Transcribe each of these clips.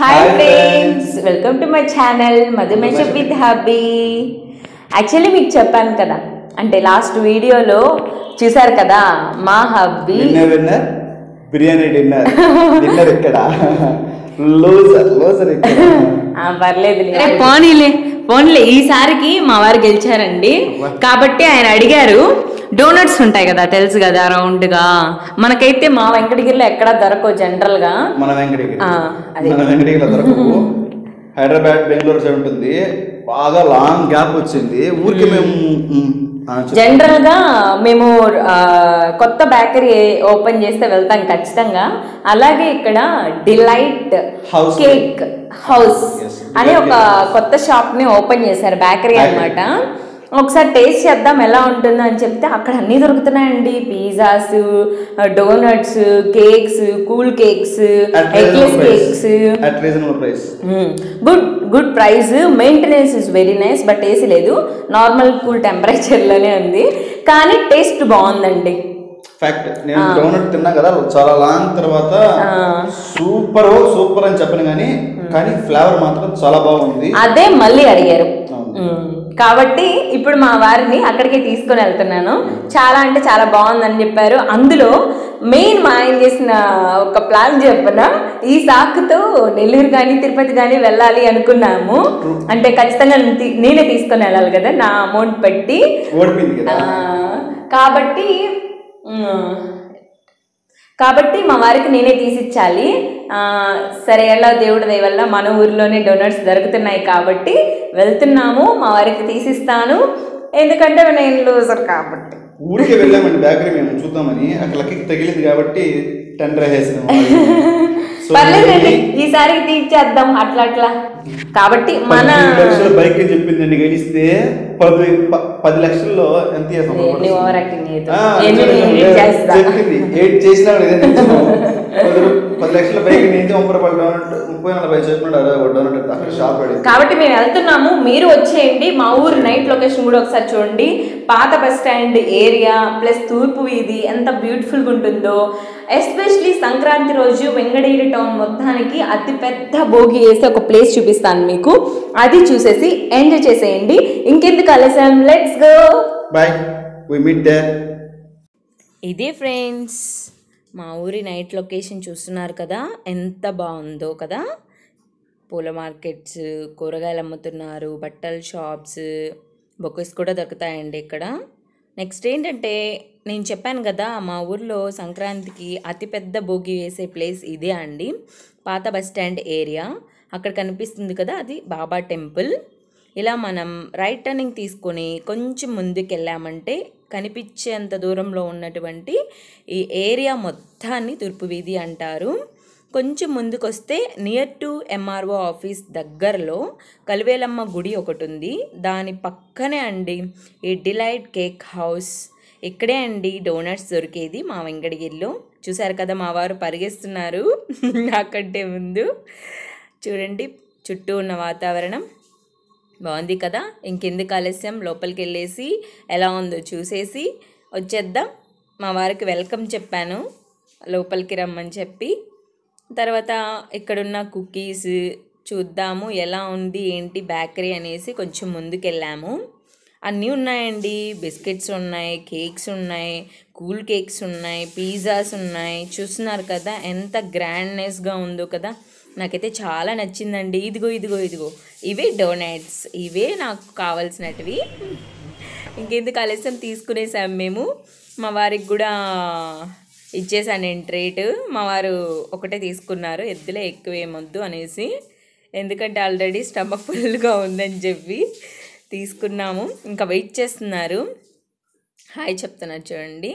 Hi Hi friends welcome to my channel Madhumesha with hubby actually మీకు చెప్పాను కదా అంటే లాస్ట్ వీడియోలో చూసారు కదా మా hubby winner winner biryani dinner dinner ఇక్కడ లూజర్ లూజర్ ఇక్కడ ఆ, పర్లేదు అరే పోనీలే పోనీలే ఈసారికి మా వారు గెలిచారండి కాబట్టి ఆయన అడిగారు డోనట్స్ ఉంటాయి కదా తెలుసు కదా రౌండ్ గా మనకైతే మా వెంకటగిరిలో ఎక్కడా దొరకవు జనరల్ గా మన వెంకటగిరి ఆ, అదే. మన వెంకటగిరిలో దొరకవు హైదరాబాద్ బెంగళూరు సైడ్ ఉంటుంది బాగా లాంగ్ గ్యాప్ వచ్చింది ఊరికి మేము మ్, ఆ, చెప్పు. జనరల్ గా మేము ఆ, కొత్త బేకరీ ఓపెన్ చేస్తే వెళ్తాం ఖచ్చితంగా అలాగే ఇక్కడ delight House cake house Yes, అని Delight ఒక Cake కొత్త షాప్ ని ఓపెన్ చేశారు బేకరీ Bakery. అన్నమాట ఒకసారి టేస్ట్ చేద్దాం ఎలా ఉంటుందో అని చెప్తే అక్కడ అన్ని దొరుకుతున్నాయండి pizzas donuts cakes cool cakes At eggless reasonable price. Cakes At reasonable price. Good good price maintenance is very nice but AC లేదు నార్మల్ కూల్ టెంపరేచర్లోనే ఉంది కానీ టేస్ట్ బాగుందండి ఫ్యాక్ట్ నేను డోనట్ తిన్నా కదా చాలా లాంగ్ తర్వాత సూపర్ సూపర్ అని చెప్పను కానీ కానీ ఫ్లేవర్ మాత్రం చాలా బాగుంది అదే మళ్ళీ అడిగారు అవును. మ్మ్. కాబట్టి ఇప్పుడు మా వారిని అక్కడికే తీసుకొని వెళ్తున్నాను చాలా అంటే చాలా బాగుందని చెప్పారు అందులో మెయిన్ మా ఆయన చేసిన ఒక ప్లాన్ చెప్పన ఈ సాకుతో నెల్లూరు కానీ తిరుపతి కానీ వెళ్ళాలి అనుకున్నాము అంటే ఖచ్చితంగా నేను తీ- నేనే తీసుకొని వెళ్ళాలి కదా నా అమౌంట్ పెట్టి ఓడిపోయింది కదా ఆ, కాబట్టి మ్, కాబట్టి మా వారికి నేనే తీసిచ్చాలి ఆ, సరే ఎలా దేవుడి దయ వల్ల మన ఊరిలోనే డోనట్స్ దొరుకుతున్నాయి కాబట్టి వెళ్తున్నాము మా వారికి తీసిస్తాను ఎందుకంటే నేను లూజర్ కాబట్టి ఊరికే వెళ్ళామండి బేకరీ మేము చూద్దామని అక్కడ లక్కీకి తగిలింది కాబట్టి టెండర్ వేసాము సో పర్లేదండి ఈసారికి తీర్చేద్దాం అట్లా అట్లా కాబట్టి మన పద్దెనిమిది లక్షల బైక్ అని చెప్పిందండి గడిస్తే పది ప- పది లక్షల్లో ఎంత చేసాం ఎన్ని ఓవర్ యాక్టింగ్ చేయొద్దు. ఆ, ఎన్ని నిజమే, నేను నిజమే. చేస్తా. చెప్పింది ఎయిట్ చేసినా కూడా ఇదే నిజము. పది రూ- పది లక్షల బైక్ నుంచి ముప్పై రూపాయలు డోనట్ ముప్పై నలభై చెప్పినాడు అరవై ఒక డోనట్ అక్కడ షాప్ పడింది కాబట్టి మేము వెళ్తున్నాము మీరు వచ్చేయండి మా ఊరు నైట్ లొకేషన్ కూడా ఒకసారి చూడండి పాత బస్ స్టాండ్ ఏరియా ప్లస్ తూర్పు వీధి ఎంత బ్యూటిఫుల్గా ఉంటుందో ఎస్పెషలీ సంక్రాంతి రోజు వెంగడగిరి టౌన్ మొత్తానికి అతి పెద్ద భోగి వేసి ఒక ప్లేస్ చూపిస్తాను మీకు అది చూసేసి ఎంజాయ్ చేసేయండి ఇంకెందుకు ఆలస్యం let's go bye we meet there ఇదే ఫ్రెండ్స్ మా ఊరి నైట్ లొకేషన్ చూస్తున్నారు కదా ఎంత బాగుందో కదా పూల మార్కెట్స్ కూరగాయలు అమ్ముతున్నారు బట్టల షాప్స్ బొక్కస్ కూడా దొరుకుతాయండి ఇక్కడ నెక్స్ట్ ఏంటంటే నేను చెప్పాను కదా మా ఊర్లో సంక్రాంతికి అతిపెద్ద భోగి వేసే ప్లేస్ ఇదే అండి పాత బస్ స్టాండ్ ఏరియా అక్కడ కనిపిస్తుంది కదా అది బాబా టెంపుల్ ఇలా మనం రైట్ టర్నింగ్ తీసుకొని కొంచెం ముందుకు వెళ్ళామంటే కనిపించేంత దూరంలో ఉన్నటువంటి ఈ ఏరియా మొత్తాన్ని తూర్పు వీధి అంటారు కొంచెం ముందుకు వస్తే నియర్ టు ఎంఆర్ఓ ఆఫీస్ దగ్గరలో కలివేలమ్మ గుడి ఒకటి ఉంది దాని పక్కనే అండి ఈ డిలైట్ కేక్ హౌస్ ఇక్కడే అండి డోనట్స్ దొరికేది మా వెంకటగిరిలో చూసారు కదా మా వారు పరిగెస్తున్నారు నాకంటే ముందు చూడండి చుట్టూ ఉన్న వాతావరణం బాగుంది కదా ఇంకెందుకు ఆలస్యం లోపలికి వెళ్ళేసి ఎలా ఉందో చూసేసి వచ్చేద్దాం మా వారికి వెల్కమ్ చెప్పాను లోపలికి రమ్మని చెప్పి తర్వాత ఇక్కడున్న కుకీస్ చూద్దాము ఎలా ఉంది ఏంటి బేకరీ అనేసి కొంచెం ముందుకెళ్ళాము అన్నీ ఉన్నాయండి బిస్కెట్స్ ఉన్నాయి కేక్స్ ఉన్నాయి కూల్ కేక్స్ ఉన్నాయి పిజ్జాస్ ఉన్నాయి చూస్తున్నారు కదా ఎంత గ్రాండ్నెస్గా ఉందో కదా నాకైతే చాలా నచ్చిందండి ఇదిగో ఇదిగో ఇదిగో ఇవే డోనట్స్ ఇవే నాకు కావాల్సినటివి ఇంకెందుకు ఆలస్యం తీసుకునేసాం మేము మా వారికి కూడా ఇచ్చేసాను నేను ట్రేట్ మా వారు ఒకటే తీసుకున్నారు ఎద్దులే ఎక్కువ ఏమొద్దు అనేసి ఎందుకంటే ఆల్రెడీ స్టమక్ ఫుల్గా ఉందని చెప్పి తీసుకున్నాము ఇంకా వెయిట్ చేస్తున్నారు హాయ్ చెప్తున్నారు చూడండి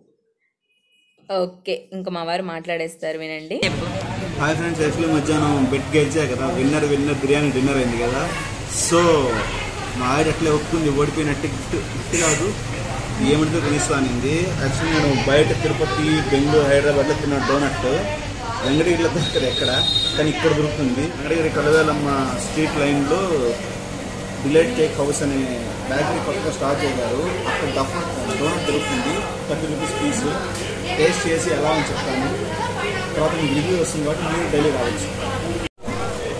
ఓకే ఇంకా మా వారు మాట్లాడేస్తారు వినండి హాయ్ ఫ్రెండ్స్ యాక్చువల్లీ మధ్యాహ్నం బెట్ గెలిచా కదా విన్నర్ విన్నర్ బిర్యానీ డిన్నర్ అయింది కదా సో మా ఆవిడ అట్లే ఒప్పుకుంది ఓడిపోయినట్టు గిఫ్ట్ గిఫ్ట్ కాదు ఏమిటితో కొనిస్తానింది యాక్చువల్లీ నేను బయట తిరుపతి బెంగళూరు హైదరాబాద్లో తిన్న డోనట్ వెంకటగిరిలో దొరకదు ఎక్కడ కానీ ఇక్కడ దొరుకుతుంది వెంకటగిరి కలవేలమ్మ స్ట్రీట్ లైన్లో డిలైట్ కేక్ హౌస్ అనే బేకరీ కొత్తగా స్టార్ట్ చేశారు అక్కడ దఫా డోనట్ దొరుకుతుంది థర్టీ రూపీస్ పీస్ టేస్ట్ చేసి ఎలా అని చెప్తాను తర్వాత మీకు రివ్యూ వస్తుంది కాబట్టి మీరు డైలీ రావచ్చు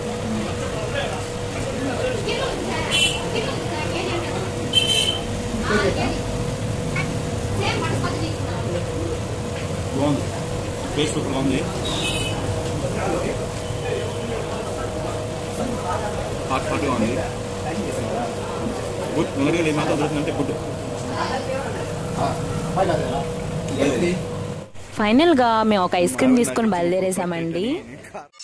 టేస్ట్ సూపర్గా ఉంది హాట్ హాట్గా ఉంది గుడ్ మెమరీ ఈ మాత్రం దొరుకుతుందంటే గుడ్ ఫైనల్గా మేము ఒక ఐస్ క్రీమ్ తీసుకొని బయలుదేరేసామండి